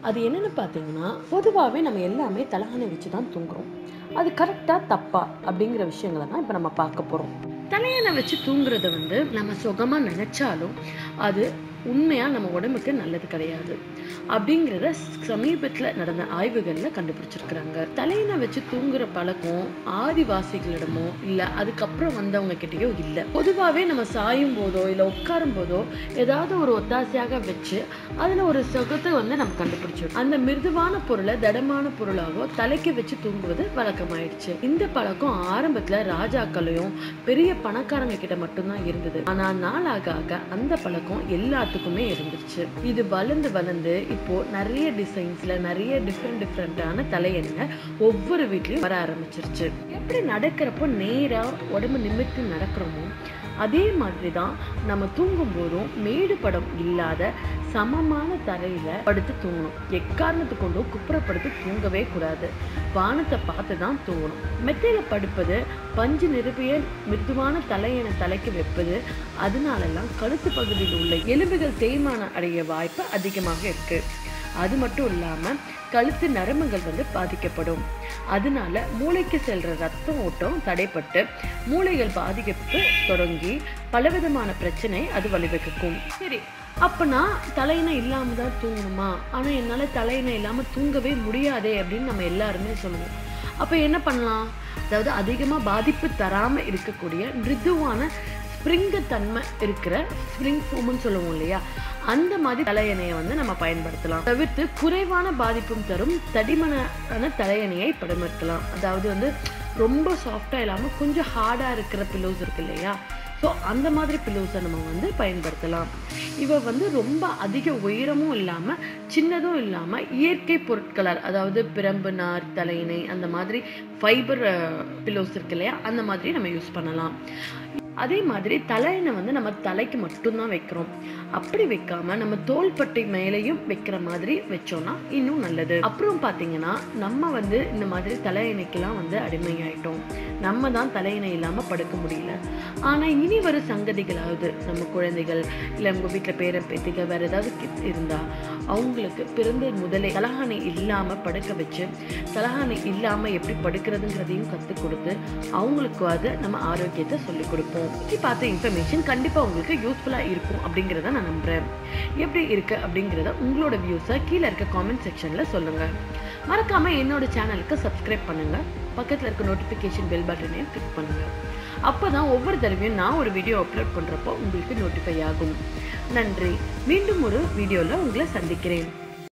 அது என்னென்னு பார்த்தீங்கன்னா பொதுவாகவே நம்ம எல்லாமே தலகாணி வச்சு தான் தூங்குறோம் அது கரெக்டாக தப்பா அப்படிங்கிற விஷயங்களை தான் இப்போ நம்ம பார்க்க போகிறோம் தலையணை வச்சு தூங்குறத வந்து நம்ம சுகமாக நினச்சாலும் அது உண்மையாக நம்ம உடம்புக்கு நல்லது கிடையாது அப்படிங்கிறத சமீபத்தில் நடந்த ஆய்வுகளில் கண்டுபிடிச்சிருக்கிறாங்க தலையணை வச்சு தூங்குற பழக்கம் ஆதிவாசிகளிடமோ இல்லை அதுக்கப்புறம் வந்தவங்க கிட்டேயோ இல்லை பொதுவாகவே நம்ம சாயும் போதோ இல்லை உட்காரும் போதோ ஏதாவது ஒரு ஒத்தாசையாக வச்சு அதில் ஒரு சுகத்தை வந்து நம்ம கண்டுபிடிச்சோம் அந்த மிருதுவான பொருளை திடமான பொருளாகவோ தலைக்கு வச்சு தூங்குவது வழக்கமாயிடுச்சு இந்த பழக்கம் ஆரம்பத்தில் ராஜாக்களையும் பெரிய பணக்காரங்க கிட்ட மட்டும்தான் இருந்தது ஆனா நாளாக ஆக அந்த பழக்கம் எல்லாத்துக்குமே இருந்துச்சு இது வளர்ந்து வளர்ந்து இப்போ நிறைய டிசைன்ஸ்ல நிறைய டிஃப்ரெண்ட் டிஃப்ரெண்டான தலையணை ஒவ்வொரு வீட்லயும் வர ஆரம்பிச்சிருச்சு எப்படி நடக்கிறப்போ நேரா உடம்பு நிமிர்த்தி நடக்கிறோமோ அதே மாதிரி தான் நம்ம தூங்கும் போதும் மேடு படம் இல்லாத சமமான தரையில படுத்து தூங்கணும் எக்காரணத்து கொண்டும் குப்புறப்படுத்து தூங்கவே கூடாது வானத்தை பார்த்து தான் தூங்கணும் மெத்தையில படுப்பது பஞ்சு நிரப்பிய மிருதுவான தலையணை தலைக்கு வைப்பது அதனாலெல்லாம் கழுத்து பகுதியில் உள்ள எலும்புகள் தேய்மானம் அடைய வாய்ப்பு அதிகமாக இருக்கு அது மட்டும் இல்லாம கழுத்து நரம்புகள் வந்து பாதிக்கப்படும் அதனால மூளைக்கு செல்ற ரத்த ஓட்டம் தடைப்பட்டு மூளைகள் பாதிக்கப்பட்டு தொடங்கி பலவிதமான பிரச்சனை அது வழிவகுக்கும் சரி அப்பனா தலையணை இல்லாம தான் தூங்கணுமா ஆனா என்னால தலையணை இல்லாம தூங்கவே முடியாதே அப்படின்னு நம்ம எல்லாருமே சொல்லுவோம் அப்ப என்ன பண்ணலாம் அதாவது அதிகமா பாதிப்பு தராம இருக்கக்கூடிய மிருதுவான ஸ்ப்ரிங்கத்தன்மை இருக்கிற ஸ்ப்ரிங் ஃபோம்னு சொல்லுவோம் இல்லையா அந்த மாதிரி தலையணையை வந்து நம்ம பயன்படுத்தலாம் தவிர்த்து குறைவான பாதிப்பும் தரும் தடிமனான தலையணையை பயன்படுத்தலாம் அதாவது வந்து ரொம்ப சாஃப்டாக இல்லாமல் கொஞ்சம் ஹார்டாக இருக்கிற பில்லோஸ் இருக்கு இல்லையா ஸோ அந்த மாதிரி பில்லோஸை நம்ம வந்து பயன்படுத்தலாம் இவ வந்து ரொம்ப அதிக உயரமும் இல்லாமல் சின்னதும் இல்லாமல் இயற்கை பொருட்களால் அதாவது பிரம்பு நார் தலையணை அந்த மாதிரி ஃபைபர் பில்லோஸ் இருக்கு இல்லையா அந்த மாதிரி நம்ம யூஸ் பண்ணலாம் அதே மாதிரி தலையணை வந்து நம்ம தலைக்கு மட்டும்தான் வைக்கிறோம் அப்படி வைக்காம நம்ம தோள்பட்டை மேலேயும் வைக்கிற மாதிரி வச்சோம்னா இன்னும் நல்லது அப்புறம் பார்த்தீங்கன்னா நம்ம வந்து இந்த மாதிரி தலையணைக்கெல்லாம் வந்து அடிமையாயிட்டோம் நம்ம தான் தலையணை இல்லாமல் படுக்க முடியல ஆனால் இனி வரும் சங்கதிகளாவது நம்ம குழந்தைகள் இல்லை உங்கள் வீட்டில் பேரன் பேத்திகள் வேறு ஏதாவது கிட்ஸ் இருந்தால் அவங்களுக்கு பிறந்த முதலே தலகாணி இல்லாமல் படுக்க வச்சு தலகாணி இல்லாமல் எப்படி படுக்கிறதுங்கிறதையும் கற்றுக் கொடுத்து அவங்களுக்கு அது நம்ம ஆரோக்கியத்தை சொல்லிக் கொடுப்போம் இன்னைக்கு பார்த்த இன்ஃபர்மேஷன் கண்டிப்பாக உங்களுக்கு யூஸ்ஃபுல்லாக இருக்கும் அப்படிங்கிறத நான் நம்புகிறேன் எப்படி இருக்கு அப்படிங்கிறத உங்களோட வியூஸை கீழே இருக்க காமெண்ட் செக்ஷனில் சொல்லுங்கள் மறக்காமல் என்னோட சேனலுக்கு சப்ஸ்கிரைப் பண்ணுங்கள் பக்கத்தில் இருக்க நோட்டிஃபிகேஷன் பெல் பட்டனையும் கிளிக் பண்ணுங்கள் அப்போ தான் ஒவ்வொரு தடவையும் நான் ஒரு வீடியோ அப்லோட் பண்ணுறப்போ உங்களுக்கு நோட்டிஃபை ஆகும் நன்றி மீண்டும் ஒரு வீடியோவில் உங்களை சந்திக்கிறேன்